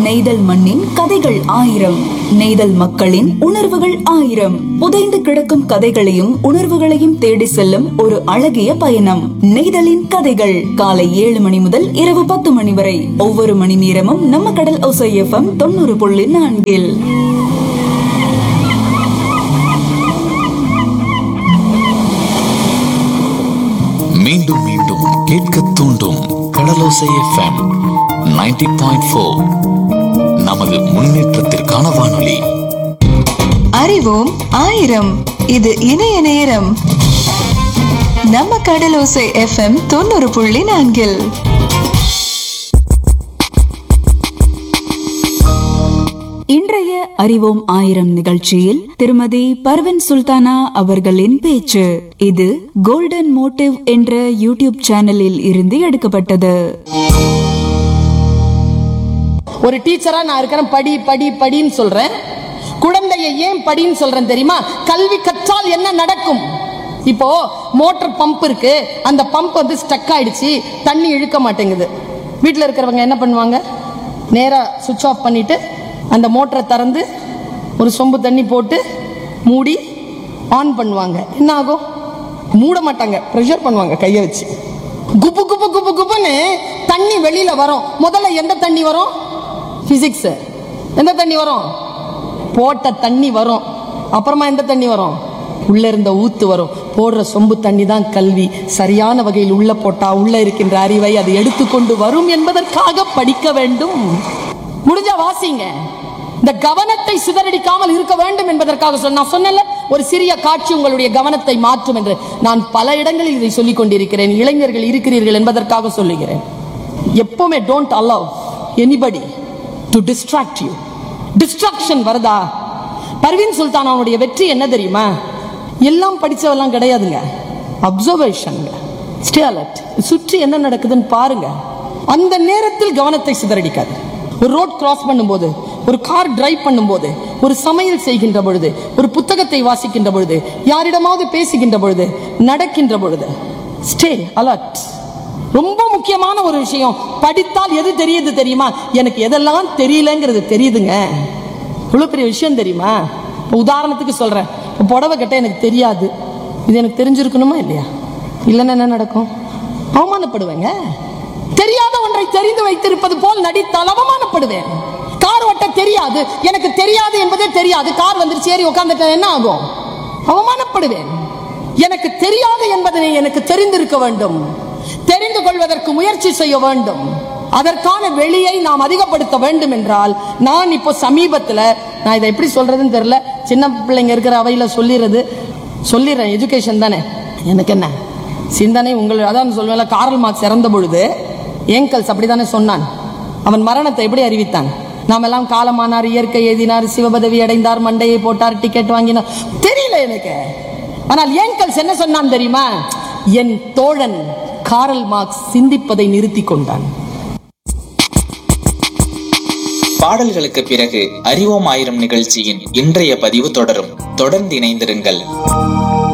நெய்தல் மண்ணின் கதைகள் ஆயிரம் நெய்தல் மக்களின் உணர்வுகள் ஆயிரம் புதைந்து கிடக்கும் கதைகளையும் உணர்வுகளையும் தேடி செல்லும் ஒரு அழகிய பயணம் நெய்தலின் கதைகள் காலை ஏழு மணி முதல் இரவு பத்து மணி வரை ஒவ்வொரு மணி நேரமும் நம்ம கடல் ஒசை எஃப்எம் தொண்ணூறு புள்ளி நான்கில் மீண்டும் மீண்டும் கேட்க தூண்டும் கடலோசை எஃப்எம் 90.4 பாயிண்ட் ஃபோர் நமது முன்னேற்றத்திற்கான வானொலி அறிவோம் ஆயிரம் இது இணைய நேரம் நம்ம கடலோசை எஃப்எம் தொண்ணூறு புள்ளி நான்கில் இன்றைய அறிவோம் ஆயிரம் நிகழ்ச்சியில் திருமதி பர்வன் சுல்தானா அவர்களின் பேச்சு இது கோல்டன் மோட்டிவ் என்ற யூடியூப் சேனலில் இருந்து எடுக்கப்பட்டது ஒரு டீச்சரா நான் இருக்கிறேன் படி படி படின்னு சொல்றேன் குழந்தையை ஏன் படின்னு சொல்றேன் தெரியுமா கல்வி கற்றால் என்ன நடக்கும் இப்போ மோட்டார் பம்ப் இருக்கு அந்த பம்ப் வந்து ஸ்டக் ஆயிடுச்சு தண்ணி இழுக்க மாட்டேங்குது வீட்டில் இருக்கிறவங்க என்ன பண்ணுவாங்க நேரா சுவிட்ச் ஆஃப் பண்ணிட்டு அந்த மோட்டரை திறந்து ஒரு சொம்பு தண்ணி போட்டு மூடி ஆன் பண்ணுவாங்க என்ன ஆகும் மூட மாட்டாங்க ப்ரெஷர் பண்ணுவாங்க கையை வச்சு குப்பு குப்பு குப்பு குப்புன்னு தண்ணி வெளியில வரும் முதல்ல எந்த தண்ணி வரும் பிசிக்ஸ் எந்த தண்ணி வரும் போட்ட தண்ணி வரும் அப்புறமா எந்த தண்ணி வரும் உள்ள இருந்த ஊத்து வரும் போடுற சொம்பு தண்ணி தான் கல்வி சரியான வகையில் உள்ள போட்டா உள்ள இருக்கின்ற அறிவை அது எடுத்துக்கொண்டு வரும் என்பதற்காக படிக்க வேண்டும் முடிஞ்சா வாசிங்க இந்த கவனத்தை சிதறடிக்காமல் இருக்க வேண்டும் என்பதற்காக சொன்ன நான் சொன்னேன்ல ஒரு சிறிய காட்சி உங்களுடைய கவனத்தை மாற்றும் என்று நான் பல இடங்களில் இதை சொல்லிக் கொண்டிருக்கிறேன் இளைஞர்கள் இருக்கிறீர்கள் என்பதற்காக சொல்லுகிறேன் எப்பவுமே don't allow anybody to distract you distraction வருதா பர்வீன் சுல்தான் அவனுடைய வெற்றி என்ன தெரியுமா எல்லாம் படிச்சவெல்லாம் கிடையாதுங்க அப்சர்வேஷன் ஸ்டே அலர்ட் சுற்றி என்ன நடக்குதுன்னு பாருங்க அந்த நேரத்தில் கவனத்தை சிதறடிக்காது ஒரு ரோட் கிராஸ் பண்ணும்போது ஒரு கார் டிரைவ் பண்ணும்போது ஒரு சமையல் செய்கின்ற பொழுது ஒரு புத்தகத்தை வாசிக்கின்ற பொழுது யாரிடமாவது பேசுகின்ற பொழுது நடக்கின்ற பொழுது ஸ்டே அலர்ட் ரொம்ப முக்கியமான ஒரு விஷயம் படித்தால் எது தெரியுது தெரியுமா எனக்கு எதெல்லாம் தெரியலங்கிறது தெரியுதுங்க இவ்வளவு பெரிய விஷயம் தெரியுமா இப்ப உதாரணத்துக்கு சொல்றேன் இப்ப புடவை கட்ட எனக்கு தெரியாது இது எனக்கு தெரிஞ்சிருக்கணுமா இல்லையா இல்லைன்னா என்ன நடக்கும் அவமானப்படுவேங்க தெரியாத ஒன்றை தெரிந்து வைத்திருப்பது போல் நடித்தால் அவமானப்படுவேன் கார் ஓட்ட தெரியாது எனக்கு தெரியாது என்பதே தெரியாது கார் வந்துருச்சு ஏறி உட்காந்துட்டேன் என்ன ஆகும் அவமானப்படுவேன் எனக்கு தெரியாது என்பதனை எனக்கு தெரிந்திருக்க வேண்டும் தெரிந்து கொள்வதற்கு முயற்சி செய்ய வேண்டும் அதற்கான வெளியை நாம் அதிகப்படுத்த வேண்டும் என்றால் நான் இப்போ சமீபத்தில் நான் இதை எப்படி சொல்றதுன்னு தெரியல சின்ன பிள்ளைங்க இருக்கிற அவையில சொல்லிடுறது சொல்லிடுறேன் எஜுகேஷன் தானே எனக்கு என்ன சிந்தனை உங்கள் அதான் சொல்லுவேன்ல காரல் மார்க்ஸ் இறந்த பொழுது ஏங்கல்ஸ் அப்படித்தானே சொன்னான் அவன் மரணத்தை எப்படி அறிவித்தான் நாம் எல்லாம் காலமானார் இயற்கை எழுதினார் சிவபதவி அடைந்தார் மண்டையை போட்டார் டிக்கெட் வாங்கினார் தெரியல எனக்கு ஆனால் ஏங்கல்ஸ் என்ன சொன்னான் தெரியுமா என் தோழன் காரல் மார்க்ஸ் சிந்திப்பதை நிறுத்தி கொண்டான் பாடல்களுக்கு பிறகு அறிவோம் ஆயிரம் நிகழ்ச்சியின் இன்றைய பதிவு தொடரும் தொடர்ந்து இணைந்திருங்கள்